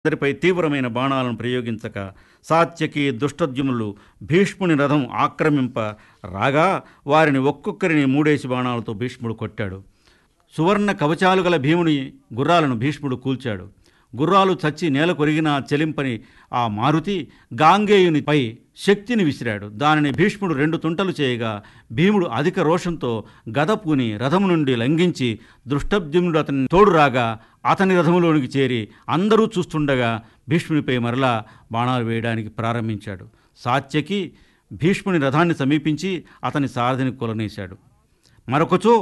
అందరిపై తీవ్రమైన బాణాలను ప్రయోగించక సాత్యకి దుష్టద్యుములు భీష్ముని రథం ఆక్రమింప రాగా వారిని ఒక్కొక్కరిని మూడేసి బాణాలతో భీష్ముడు కొట్టాడు సువర్ణ కవచాలు గల భీముని గుర్రాలను భీష్ముడు కూల్చాడు గుర్రాలు చచ్చి నేల కొరిగినా చెలింపని ఆ మారుతి గాంగేయునిపై శక్తిని విసిరాడు దానిని భీష్ముడు రెండు తుంటలు చేయగా భీముడు అధిక రోషంతో గద పూని రథము నుండి లంఘించి దృష్టబ్జుముడు అతని తోడు రాగా అతని రథములోనికి చేరి అందరూ చూస్తుండగా భీష్మునిపై మరలా బాణాలు వేయడానికి ప్రారంభించాడు సాత్యకి భీష్ముని రథాన్ని సమీపించి అతని సారథిని కొలనేశాడు మరొకచో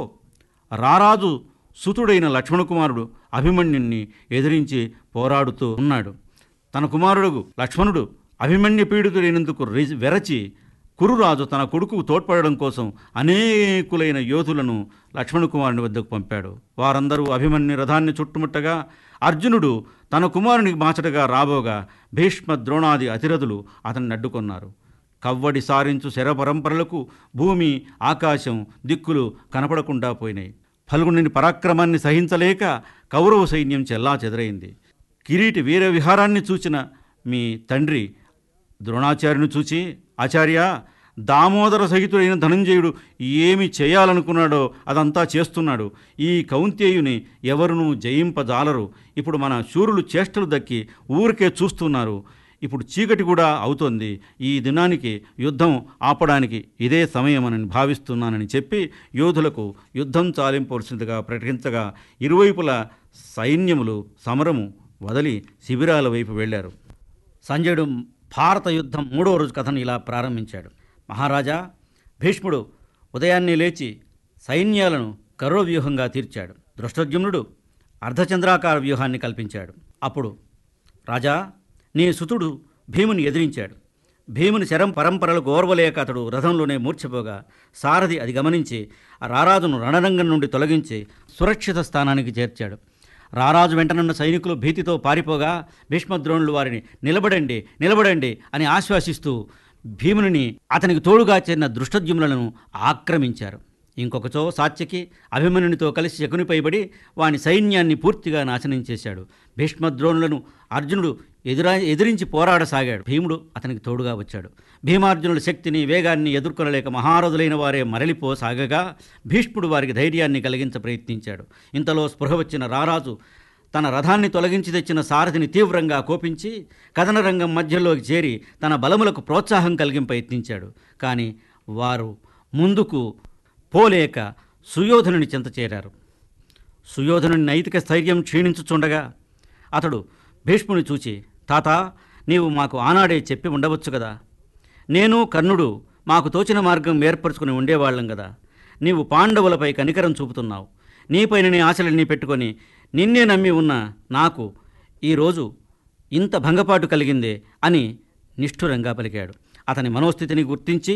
రారాజు సుతుడైన లక్ష్మణకుమారుడు అభిమన్యుణ్ణి ఎదిరించి పోరాడుతూ ఉన్నాడు తన కుమారుడు లక్ష్మణుడు అభిమన్య పీడితుడైనందుకు రి- వెరచి కురురాజు తన కొడుకు తోడ్పడడం కోసం అనేకులైన యోధులను లక్ష్మణకుమారుని వద్దకు పంపాడు వారందరూ అభిమన్యు రథాన్ని చుట్టుముట్టగా అర్జునుడు తన కుమారునికి మాచటగా రాబోగా భీష్మ ద్రోణాది అతిరథులు అతన్ని అడ్డుకొన్నారు కవ్వడి సారించు శర పరంపరలకు భూమి ఆకాశం దిక్కులు కనపడకుండా పోయినాయి ఫల్గుని పరాక్రమాన్ని సహించలేక కౌరవ సైన్యం చెల్లా చెదరైంది కిరీటి వీర విహారాన్ని చూచిన మీ తండ్రి ద్రోణాచార్యుని చూచి ఆచార్య దామోదర సహితుడైన ధనంజయుడు ఏమి చేయాలనుకున్నాడో అదంతా చేస్తున్నాడు ఈ కౌంతేయుని ఎవరునూ జయింపజాలరు ఇప్పుడు మన శూరులు చేష్టలు దక్కి ఊరికే చూస్తున్నారు ఇప్పుడు చీకటి కూడా అవుతోంది ఈ దినానికి యుద్ధం ఆపడానికి ఇదే సమయమని భావిస్తున్నానని చెప్పి యోధులకు యుద్ధం చాలింపవలసిందిగా ప్రకటించగా ఇరువైపుల సైన్యములు సమరము వదిలి శిబిరాల వైపు వెళ్ళారు సంజయుడు భారత యుద్ధం మూడవ రోజు కథను ఇలా ప్రారంభించాడు మహారాజా భీష్ముడు ఉదయాన్నే లేచి సైన్యాలను కరుణ వ్యూహంగా తీర్చాడు దృష్టద్యుమ్నుడు అర్ధచంద్రాకార వ్యూహాన్ని కల్పించాడు అప్పుడు రాజా నీ సుతుడు భీముని ఎదిరించాడు భీముని శరం పరంపరలకు ఓర్వలేక అతడు రథంలోనే మూర్ఛపోగా సారథి అది గమనించి ఆ రారాజును రణరంగం నుండి తొలగించి సురక్షిత స్థానానికి చేర్చాడు రారాజు వెంటనున్న సైనికులు భీతితో పారిపోగా భీష్మద్రోణులు వారిని నిలబడండి నిలబడండి అని ఆశ్వాసిస్తూ భీముని అతనికి తోడుగా చేరిన దృష్టద్యుమ్నులను ఆక్రమించారు ఇంకొకచో సాత్యకి అభిమన్యునితో కలిసి శకునిపైబడి వాని సైన్యాన్ని పూర్తిగా నాశనం చేశాడు భీష్మద్రోణులను అర్జునుడు ఎదురా ఎదిరించి పోరాడసాగాడు భీముడు అతనికి తోడుగా వచ్చాడు భీమార్జునుల శక్తిని వేగాన్ని ఎదుర్కొనలేక మహారథులైన వారే మరలిపోసాగగా భీష్ముడు వారికి ధైర్యాన్ని కలిగించ ప్రయత్నించాడు ఇంతలో స్పృహ వచ్చిన రారాజు తన రథాన్ని తొలగించి తెచ్చిన సారథిని తీవ్రంగా కోపించి కథనరంగం మధ్యలోకి చేరి తన బలములకు ప్రోత్సాహం కలిగింప యత్నించాడు కానీ వారు ముందుకు పోలేక సుయోధనుని చెంత చేరారు సుయోధనుని నైతిక స్థైర్యం క్షీణించుచుండగా అతడు భీష్ముని చూచి తాత నీవు మాకు ఆనాడే చెప్పి ఉండవచ్చు కదా నేను కర్ణుడు మాకు తోచిన మార్గం ఏర్పరచుకుని ఉండేవాళ్ళం కదా నీవు పాండవులపై కనికరం చూపుతున్నావు నీపైన నీ ఆశలన్నీ పెట్టుకొని నిన్నే నమ్మి ఉన్న నాకు ఈరోజు ఇంత భంగపాటు కలిగిందే అని నిష్ఠురంగా పలికాడు అతని మనోస్థితిని గుర్తించి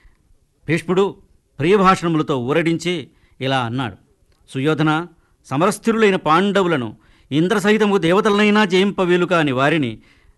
భీష్ముడు ప్రియభాషణములతో ఊరడించి ఇలా అన్నాడు సుయోధన సమరస్థిరులైన పాండవులను ఇంద్రసహితము దేవతలనైనా జయింపవీలు కాని వారిని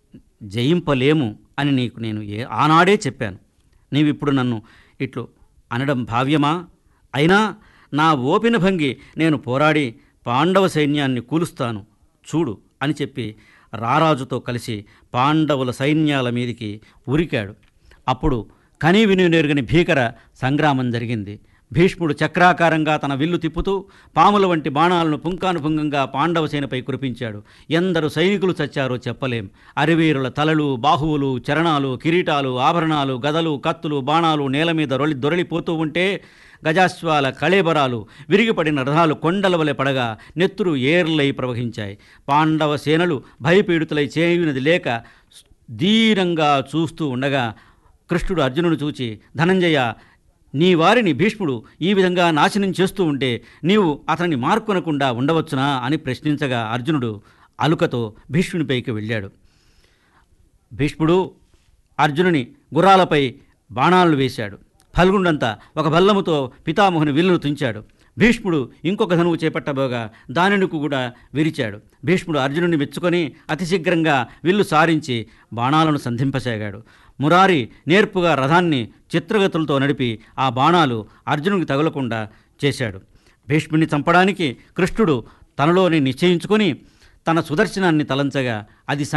జయింపలేము అని నీకు నేను ఏ ఆనాడే చెప్పాను నీవిప్పుడు నన్ను ఇట్లు అనడం భావ్యమా అయినా నా ఓపిన భంగి నేను పోరాడి పాండవ సైన్యాన్ని కూలుస్తాను చూడు అని చెప్పి రారాజుతో కలిసి పాండవుల సైన్యాల మీదికి ఉరికాడు అప్పుడు కనీ విని నెరుగని భీకర సంగ్రామం జరిగింది భీష్ముడు చక్రాకారంగా తన విల్లు తిప్పుతూ పాముల వంటి బాణాలను పుంకానుపుంగంగా పాండవ సేనపై కురిపించాడు ఎందరు సైనికులు చచ్చారో చెప్పలేం అరివీరుల తలలు బాహువులు చరణాలు కిరీటాలు ఆభరణాలు గదలు కత్తులు బాణాలు నేల మీద రొలి దొరలిపోతూ ఉంటే గజాశ్వాల కళేబరాలు విరిగిపడిన రథాలు కొండల వలె పడగా నెత్తురు ఏర్లై ప్రవహించాయి పాండవ సేనలు భయపీడితులై చేయునది లేక ధీరంగా చూస్తూ ఉండగా కృష్ణుడు అర్జునుడు చూచి ధనంజయ నీ వారిని భీష్ముడు ఈ విధంగా నాశనం చేస్తూ ఉంటే నీవు అతన్ని మార్కొనకుండా ఉండవచ్చునా అని ప్రశ్నించగా అర్జునుడు అలుకతో భీష్మునిపైకి వెళ్ళాడు భీష్ముడు అర్జునుని గుర్రాలపై బాణాలను వేశాడు ఫల్గుండంతా ఒక బల్లముతో పితామహుని విల్లును తుంచాడు భీష్ముడు ఇంకొక ధనువు చేపట్టబోగా దానిని కూడా విరిచాడు భీష్ముడు అర్జునుని మెచ్చుకొని అతి శీఘ్రంగా విల్లు సారించి బాణాలను సంధింపసాగాడు మురారి నేర్పుగా రథాన్ని చిత్రగతులతో నడిపి ఆ బాణాలు అర్జునుడికి తగలకుండా చేశాడు భీష్ముని చంపడానికి కృష్ణుడు తనలోని నిశ్చయించుకొని తన సుదర్శనాన్ని తలంచగా అది